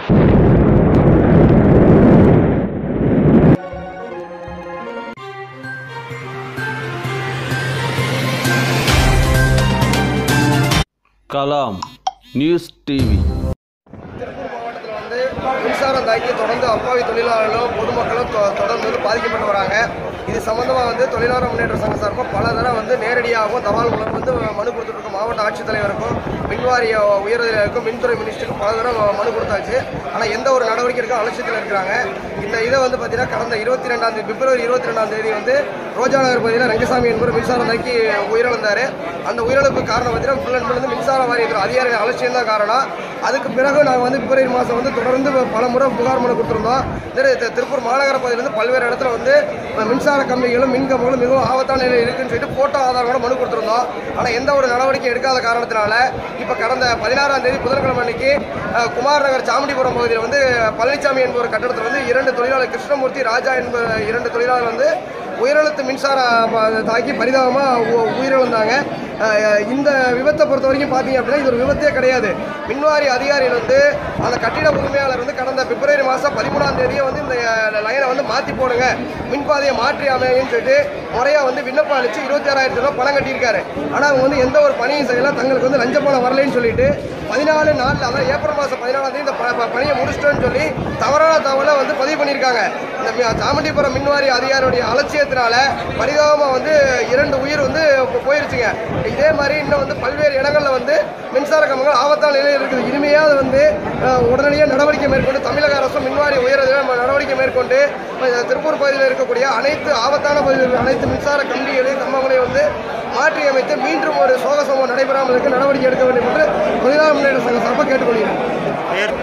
Kalam news TV Tiruppur மாவட்டத்தில் வந்து மின்சாரம் தாக்கி தொடர்ந்து அப்பாவி தொழிலாளர்களும் பொதுமக்களும் தொ- தொடர்ந்து வந்து பாதிக்கப்பட்டு வராங்க இது சம்பந்தமாக வந்து தொழிலாளர் முன்னேற்ற சங்க சார்பாக பல தடவை வந்து நேரடியாகவும் தபால் மூலம் வந்து மனு கொடுத்துருக்கோம் மாவட்ட ஆட்சித்தலைவருக்கும் மின்வாரிய உயரதிகாரிக்கும் மின்துறை மினிஸ்டருக்கும் பல தடவை மனு கொடுத்தாச்சு ஆனால் எந்த ஒரு நடவடிக்கை இருக்கும் அலட்சியத்தில் இருக்கிறாங்க இந்த இதை வந்து பார்த்தீங்கன்னா கடந்த இருபத்தி ரெண்டாம் தேதி பிப்ரவரி இருபத்தி ரெண்டாம் தேதி வந்து ரோஜா நகர் பகுதியில் ரங்கசாமி என்பவர் மின்சாரம் தாக்கி உயிரிழந்தார் அந்த உயிரிழப்பு காரணம் பார்த்தீங்கன்னா ஃபுல் அண்ட் ஃபுல் வந்து மின்சார வாரியத்தில் அதிகாரிகள் அலட்சியம் தான் காரணம் அதுக்கு பிறகு நாங்கள் வந்து பிப்ரவரி மாதம் வந்து தொடர்ந்து பல முறை புகார் மனு கொடுத்துருந்தோம் திரு- தி- திருப்பூர் மாநகர பகுதியிலிருந்து பல்வேறு இடத்துல வந்து அஹ், மின்சார கம்பிகளும் மின் கம்பங்களும் மிகவும் ஆபத்தான நிலையில் இருக்குன்னு சொல்லிட்டு போட்டோ ஆதாரங்களோட மனு கொடுத்துருந்தோம் ஆனால் எந்த ஒரு நடவடிக்கை எடுக்காத காரணத்தினால இப்போ கடந்த பதினாறாம் தேதி புதன்கிழமை அன்னைக்கு அஹ், குமார் நகர் சாமுண்டிபுரம் பகுதியில் வந்து பழனிசாமி என்பவர் கட்டடத்தில் வந்து இரண்டு தொழிலாளர் கிருஷ்ணமூர்த்தி ராஜா என்ப இரண்டு தொழிலாளர் வந்து உயிரிழத்து மின்சார ப- தாக்கி பரிதாபமாக உயிரிழந்தாங்க அஹ் இந்த விபத்தை பொறுத்த வரைக்கும் பார்த்தீங்க அப்படின்னா இது ஒரு விபத்தே கிடையாது மின்வாரி அதிகாரிகள் வந்து அந்த கட்டிட உரிமையாளர் வந்து கடந்த பிப்ரவரி மாதம் பதிமூணாம் தேதியே வந்து இந்த லைனை வந்து மாற்றி போடுங்க மின்பாதையை மாற்றி அமையுன்னு சொல்லிட்டு முறையாக வந்து விண்ணப்பம் அளித்து இருபத்தி ஆறாயிரத்தி ரூபாய் பணம் கட்டியிருக்காரு ஆனால் அவங்க வந்து எந்த ஒரு பணியும் செய்யலாம் தங்களுக்கு வந்து லஞ்ச பணம் வரலைன்னு சொல்லிட்டு பதினாலு நாளில் அதாவது ஏப்ரல் மாதம் பதினாலாம் தேதி இந்த ப- ப- பணியை முடிச்சிட்டோன்னு சொல்லி தவறான தகவலை வந்து பதிவு பண்ணியிருக்காங்க இந்த மி- சாமுண்டிபுரம் மின்வாரி அதிகாரியுடைய அலட்சியத்தினால பரிதாபமாக வந்து இரண்டு உயிர் வந்து இப்போ போயிருச்சுங்க இதே மாதிரி இன்னும் வந்து பல்வேறு இடங்கள்ல வந்து மின்சார கம்பங்கள் ஆபத்தான நிலையில் இருக்குது இனிமையாவது வந்து அஹ், உடனடியாக நடவடிக்கை மேற்கொண்டு தமிழக அரசும் மின்வாரி உயர் நடவடிக்கை மேற்கொண்டு அஹ், திருப்பூர் பகுதியில் இருக்கக்கூடிய அனைத்து ஆபத்தான பகுதியில் அனைத்து மின்சார கம்பிகளையும் கம்பங்களையும் வந்து மாற்றி அமைத்து மீண்டும் ஒரு சோக சம்பவம் நடைபெறாமல் இருக்க நடவடிக்கை எடுக்க வேண்டும் என்று தொழிலாளர் முன்னேற்ற சங்க சார்பாக கேட்டுக்கொள்கிறேன்